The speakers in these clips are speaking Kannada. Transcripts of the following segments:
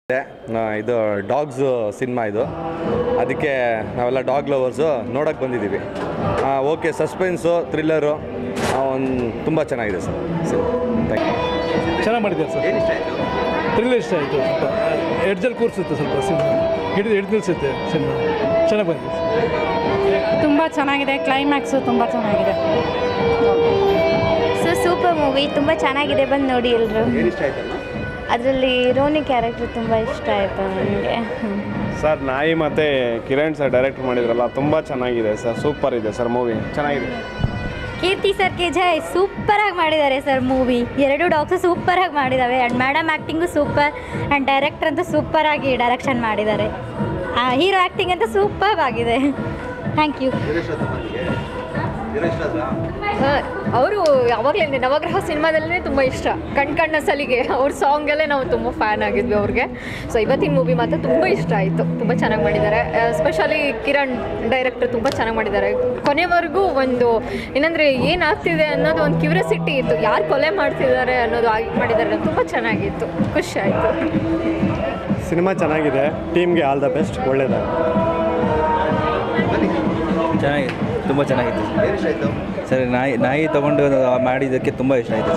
ಇದೆ ಆ, ಇದು ಡಾಗ್ಸ್ ಸಿನಿಮಾ ಇದು ಅದಕ್ಕೆ ನಾವೆಲ್ಲ ಡಾಗ್ ಲವರ್ಸು ನೋಡೋಕ್ಕೆ ಬಂದಿದ್ದೀವಿ ಓಕೆ ಸಸ್ಪೆನ್ಸು ಥ್ರಿಲ್ಲರು ಒಂದು ತುಂಬ ಚೆನ್ನಾಗಿದೆ ಸರ್ ಥ್ಯಾಂಕ್ ಯು ಚೆನ್ನಾಗಿ ಮಾಡಿದ್ದಾರೆ ಸರ್ ಥ್ರಿಲ್ಲರ್ ಇಷ್ಟ ಆಯಿತು ಸ್ವಲ್ಪ ಎಡ್ಜಲ್ಲಿ ಕೂರಿಸುತ್ತೆ ಸ್ವಲ್ಪ ಸಿನಿಮಾ ಹಿಡಿದು ಹಿಡಿದು ನಿಲ್ಲಿಸುತ್ತೆ ಸಿನಿಮಾ ಚೆನ್ನಾಗಿ ಬಂದಿದೆ ತುಂಬ ಚೆನ್ನಾಗಿದೆ ಕ್ಲೈಮ್ಯಾಕ್ಸು ತುಂಬ ಚೆನ್ನಾಗಿದೆ ಸೊ ಸೂಪರ್ ಮೂವಿ ತುಂಬ ಚೆನ್ನಾಗಿದೆ ಬಂದು ನೋಡಿ ಎಲ್ಲರೂ ಅದರಲ್ಲಿ ರೋನಿ ಕ್ಯಾರೆಕ್ಟರ್ ತುಂಬ ಇಷ್ಟ ಆಯಿತು ನನಗೆ ಸರ್ ನಾಯಿ ಮತ್ತು ಕಿರಣ್ ಸರ್ ಡೈರೆಕ್ಟ್ ಮಾಡಿದ್ರಲ್ಲ ತುಂಬ ಚೆನ್ನಾಗಿದೆ ಸರ್ ಸೂಪರ್ ಇದೆ ಸರ್ ಮೂವಿ ಚೆನ್ನಾಗಿದೆ ಕೀರ್ತಿ ಸರ್ ಕೆ ಜೈ ಸೂಪರಾಗಿ ಮಾಡಿದ್ದಾರೆ ಸರ್ ಮೂವಿ ಎರಡು ಡಾಗ್ಸು ಸೂಪರಾಗಿ ಮಾಡಿದ್ದಾವೆ and madam acting super and director ಅಂತೂ ಸೂಪರಾಗಿ ಡೈರೆಕ್ಷನ್ ಮಾಡಿದ್ದಾರೆ ಹೀರೋ ಆ್ಯಕ್ಟಿಂಗ್ ಅಂತ ಸೂಪರ್ ಆಗಿದೆ ಥ್ಯಾಂಕ್ ಯು ಅವರು ಯಾವಾಗಲೇ ನವಗ್ರಹ ಸಿನಿಮಾದಲ್ಲೇ ತುಂಬ ಇಷ್ಟ ಕಣ್ ಕಣ್ಣ ಸಲಿಗೆ ಅವ್ರ ಸಾಂಗಲ್ಲೇ ನಾವು ತುಂಬ ಫ್ಯಾನ್ ಆಗಿದ್ವಿ ಅವ್ರಿಗೆ ಸೊ ಇವತ್ತಿನ ಮೂವಿ ಮಾತ್ರ ತುಂಬ ಇಷ್ಟ ಆಯಿತು ತುಂಬ ಚೆನ್ನಾಗಿ ಮಾಡಿದ್ದಾರೆ ಸ್ಪೆಷಲಿ ಕಿರಣ್ ಡೈರೆಕ್ಟರ್ ತುಂಬ ಚೆನ್ನಾಗಿ ಮಾಡಿದ್ದಾರೆ ಕೊನೆವರೆಗೂ ಒಂದು ಏನಂದರೆ ಏನಾಗ್ತಿದೆ ಅನ್ನೋದು ಒಂದು ಕ್ಯೂರಿಯಾಸಿಟಿ ಇತ್ತು ಯಾರು ಕೊಲೆ ಮಾಡ್ತಿದ್ದಾರೆ ಅನ್ನೋದು ಆಗಿ ಮಾಡಿದ್ದಾರೆ ತುಂಬ ಚೆನ್ನಾಗಿತ್ತು ಖುಷಿ ಆಯಿತು ಸಿನಿಮಾ ಚೆನ್ನಾಗಿದೆ ಟೀಮ್ಗೆ ಆಲ್ ದ ಬೆಸ್ಟ್ ಒಳ್ಳೇದಾಗಿ ಚೆನ್ನಾಗಿದೆ ತುಂಬ ಚೆನ್ನಾಗಿತ್ತು ಸರ್ ನಾಯಿ ನಾಯಿ ತೊಗೊಂಡು ಮಾಡಿದ್ದಕ್ಕೆ ತುಂಬ ಇಷ್ಟ ಆಯಿತು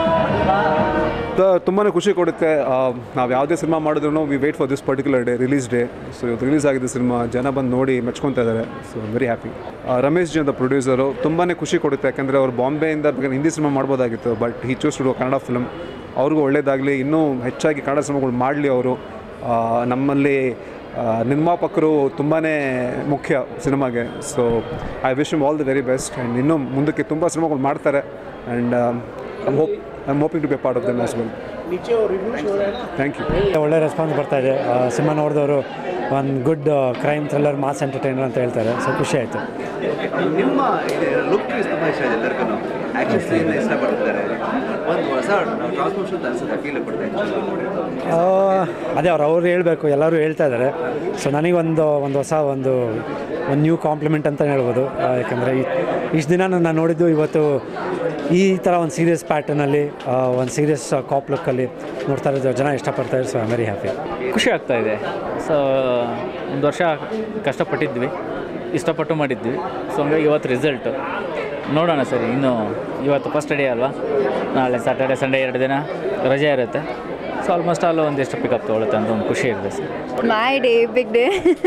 ಸರ್ ತುಂಬಾ ಖುಷಿ ಕೊಡುತ್ತೆ ನಾವು ಯಾವುದೇ ಸಿನಿಮಾ ಮಾಡಿದ್ರು we wait for this particular day release day so ಇವತ್ತು ರಿಲೀಸ್ ಆಗಿದೆ ಸಿನಿಮಾ ಜನ ಬಂದು ನೋಡಿ ಮೆಚ್ಕೊತಾ ಇದ್ದಾರೆ so very happy Ramesh ji ಅಂತ ಪ್ರೊಡ್ಯೂಸರು ತುಂಬಾ ಖುಷಿ ಕೊಡುತ್ತೆ ಯಾಕಂದರೆ ಅವ್ರು ಬಾಂಬೆಯಿಂದ ಬೇಕಾದ್ರೆ ಹಿಂದಿ ಸಿನಿಮಾ ಮಾಡ್ಬೋದಾಗಿತ್ತು but he choose to Kannada film ಅವ್ರಿಗೂ ಒಳ್ಳೇದಾಗಲಿ ಇನ್ನೂ ಹೆಚ್ಚಾಗಿ ಕನ್ನಡ ಸಿನಿಮಾಗಳು ಮಾಡಲಿ ಅವರು ನಮ್ಮಲ್ಲಿ ಆ, ನಿರ್ಮಾಪಕರು ತುಂಬಾ ಮುಖ್ಯ ಸಿನಿಮಾಗೆ so I wish all the very best and ಇನ್ನೂ ಮುಂದಕ್ಕೆ ತುಂಬ ಸಿನಿಮಾಗಳು ಮಾಡ್ತಾರೆ and I hope I am hoping to be part of them as well thank you ಒಳ್ಳೆ ರೆಸ್ಪಾನ್ಸ್ ಬರ್ತಾ ಇದೆ ಸಿನಿಮಾ ನೋಡಿದವರು ಒಂದು good crime thriller mass entertainer ಅಂತ ಹೇಳ್ತಾರೆ ಸೊ ಖುಷಿ ಆಯಿತು ನಿಮ್ಮ ಲುಕ್ ತುಂಬ ಇಷ್ಟ ಇದೆ ಎಲ್ಲರಿಗೂ ಆ್ಯಕ್ಷನ್ ಸೀನ್ ಇಷ್ಟಪಡ್ತಾರೆ ಒಂದು ಹೊಸ ಟ್ರಾನ್ಸ್ಫರ್ಮೇಷನ್ ಅನ್ಸುತ್ತೆ ಫೀಲ್ ಕೊಡ್ತಾ ಆ, ಅದೇ ಅವ್ರು ಅವ್ರು ಹೇಳಬೇಕು ಎಲ್ಲರೂ ಹೇಳ್ತಾ ಇದ್ದಾರೆ ಸೊ ನನಗೊಂದು ಒಂದು ಹೊಸ ಒಂದು ಒಂದು ನ್ಯೂ ಕಾಂಪ್ಲಿಮೆಂಟ್ ಅಂತ ಹೇಳ್ಬೋದು ಆ, ಯಾಕಂದರೆ ಇಷ್ಟು ದಿನ ನಾನು ನೋಡಿದ್ದು ಇವತ್ತು ಈ ಥರ ಒಂದು ಸೀರಿಯಸ್ ಪ್ಯಾಟರ್ನಲ್ಲಿ ಒಂದು ಸೀರಿಯಸ್ ಕಾಪ್ ಲುಕ್ಕಲ್ಲಿ ನೋಡ್ತಾ ಇರೋದು ಜನ ಇಷ್ಟಪಡ್ತಾರೆ ಸೊ ಐ ವೆರಿ ಹ್ಯಾಪಿ ಖುಷಿ ಆಗ್ತಾ ಇದೆ ಸೊ ಒಂದು ವರ್ಷ ಕಷ್ಟಪಟ್ಟಿದ್ವಿ ಇಷ್ಟಪಟ್ಟು ಮಾಡಿದ್ವಿ ಸೊ ಹಂಗಾಗಿ ಇವತ್ತು ರಿಸಲ್ಟು ನೋಡೋಣ ಸರಿ ಇನ್ನು ಇವತ್ತು ಫಸ್ಟ್ ಡೇ ಅಲ್ವಾ ನಾಳೆ ಸ್ಯಾಟರ್ಡೆ ಸಂಡೇ ಎರಡು ದಿನ ರಜೆ ಇರುತ್ತೆ ಸೊ ಆಲ್ಮೋಸ್ಟ್ ಆಲ್ ಒಂದಿಷ್ಟು ಪಿಕಪ್ ತೊಗೊಳುತ್ತೆ ಅಂತ ಒಂದು ಖುಷಿ ಇರುತ್ತೆ sir My day, big day.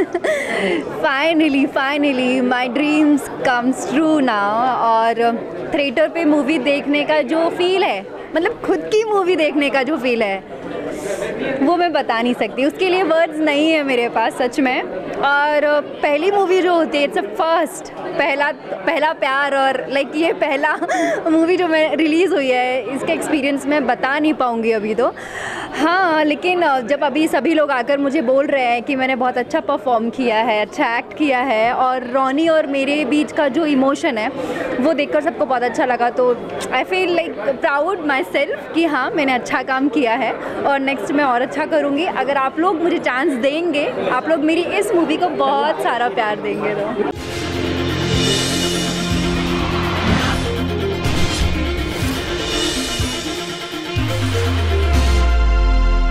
finally, finally, my dreams comes true now. और थिएटर पे मूवी देखने का जो फील है मतलब खुद की मूवी देखने का जो फील है वो मैं बता नहीं सकती उसके लिए वर्ड्स नहीं है मेरे पास सच में और पहली मूवी जो होती है इट्स अ फर्स्ट पहला पहला प्यार और लाइक ये पहला मूवी जो मैं रिलीज़ हुई है इसका एक्सपीरियंस मैं बता नहीं पाऊँगी अभी तो हाँ लेकिन जब अभी सभी लोग आकर मुझे बोल रहे हैं कि मैंने बहुत अच्छा परफॉर्म किया है अच्छा एक्ट किया है और रोनी और मेरे बीच का जो इमोशन है वो देखकर सबको बहुत अच्छा लगा तो I feel like proud myself कि हाँ मैंने अच्छा काम किया है और नेक्स्ट मैं और अच्छा करूँगी अगर आप लोग मुझे चांस देंगे आप लोग मेरी इस मूवी को बहुत सारा प्यार देंगे तो